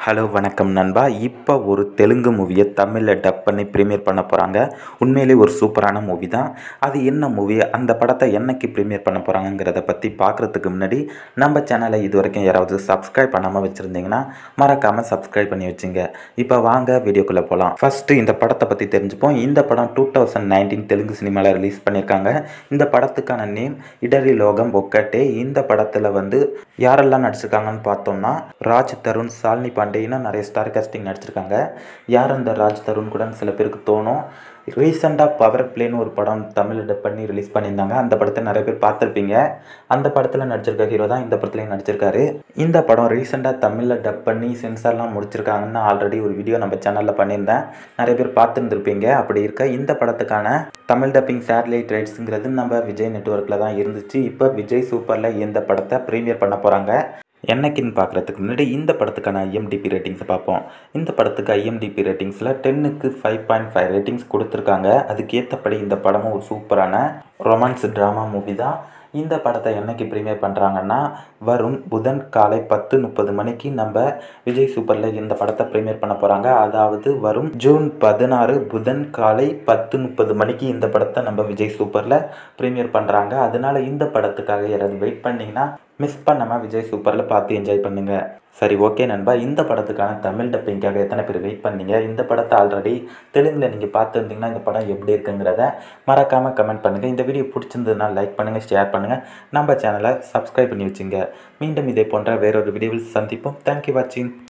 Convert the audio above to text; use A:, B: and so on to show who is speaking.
A: hello வணக்கம் நண்பா இப்போ ஒரு தெலுங்கு மூவியை தமிழில் டப் பண்ணி ப்ரீமியர் பண்ண போகிறாங்க உண்மையிலே ஒரு சூப்பரான மூவி தான் அது என்ன மூவி அந்த படத்தை என்னைக்கு ப்ரீமியர் பண்ண போகிறாங்கங்கிறத பற்றி பார்க்குறதுக்கு முன்னாடி நம்ம சேனலை இது வரைக்கும் யாராவது சப்ஸ்கிரைப் பண்ணாமல் வச்சுருந்தீங்கன்னா மறக்காமல் சப்ஸ்கிரைப் பண்ணி வச்சுங்க இப்போ வாங்க வீடியோக்குள்ளே போகலாம் ஃபஸ்ட்டு இந்த படத்தை பற்றி தெரிஞ்சுப்போம் இந்த படம் டூ தௌசண்ட் நைன்டீன் தெலுங்கு சினிமாவில் ரிலீஸ் பண்ணியிருக்காங்க இந்த படத்துக்கான நேம் இடரி லோகம் ஒக்கட்டே இந்த படத்தில் வந்து யாரெல்லாம் நடிச்சிருக்காங்கன்னு பார்த்தோம்னா ராஜ் தருண் சாலினி பாண்டே இன்னும் நிறைய ஸ்டார் காஸ்டிங் நடிச்சிருக்காங்க யார் அந்த ராஜ் தருண் கூட சில பேருக்கு தோணும் ரீசெண்டாக பவர் பிளேன்னு ஒரு படம் தமிழ் டப் பண்ணி ரிலீஸ் பண்ணியிருந்தாங்க அந்த படத்தை நிறைய பேர் பார்த்துருப்பீங்க அந்த படத்தில் நடிச்சிருக்க ஹீரோ தான் இந்த படத்துலையும் நடிச்சிருக்காரு இந்த படம் ரீசெண்டாக தமிழில் டப் பண்ணி சென்சார்லாம் முடிச்சிருக்காங்கன்னு ஆல்ரெடி ஒரு வீடியோ நம்ம சேனலில் பண்ணியிருந்தேன் நிறைய பேர் பார்த்துருந்துருப்பீங்க அப்படி இருக்க இந்த படத்துக்கான தமிழ் டப்பிங் சேட்டலைட் ரைட்ஸுங்கிறது நம்ம விஜய் நெட்ஒர்க்கில் தான் இருந்துச்சு இப்போ விஜய் சூப்பரில் இந்த படத்தை ப்ரீமியர் பண்ண போகிறாங்க என்னைக்குன்னு பார்க்குறதுக்கு முன்னாடி இந்த படத்துக்கான ஐஎம்டிபி ரேட்டிங்ஸை பார்ப்போம் இந்த படத்துக்கு ஐஎம்டிபி ரேட்டிங்ஸில் டென்னுக்கு ஃபைவ் பாயிண்ட் ஃபைவ் ரேட்டிங்ஸ் கொடுத்துருக்காங்க அதுக்கு ஏற்றபடி இந்த படமும் ஒரு சூப்பரான ரொமான்ஸ் ட்ராமா மூவி தான் இந்த படத்தை என்னைக்கு ப்ரீமியர் பண்ணுறாங்கன்னா வரும் புதன் காலை பத்து முப்பது மணிக்கு நம்ம விஜய் சூப்பரில் இந்த படத்தை ப்ரீமியர் பண்ண போகிறாங்க அதாவது வரும் ஜூன் பதினாறு புதன் காலை பத்து முப்பது மணிக்கு இந்த படத்தை நம்ம விஜய் சூப்பரில் ப்ரீமியர் பண்ணுறாங்க அதனால இந்த படத்துக்காக யாராவது வெயிட் பண்ணிங்கன்னா மிஸ் பண்ணாமல் விஜய் சூப்பரில் பார்த்து என்ஜாய் பண்ணுங்கள் சரி ஓகே நண்பா இந்த படத்துக்கான தமிழ் டப்பிங்காக எத்தனை பேர் வெயிட் பண்ணீங்க இந்த படத்தை ஆல்ரெடி தெலுங்கில் நீங்கள் பார்த்துருந்தீங்கன்னா இந்த படம் எப்படி இருக்குங்கிறத மறக்காமல் கமெண்ட் பண்ணுங்கள் இந்த வீடியோ பிடிச்சிருந்ததுனா லைக் பண்ணுங்கள் ஷேர் பண்ணுங்கள் நம்ம சேனலை சப்ஸ்கிரைப் பண்ணி வச்சுங்க மீண்டும் இதே போன்ற வேறொரு வீடியோவில் சந்திப்போம் தேங்க்யூ வாட்சிங்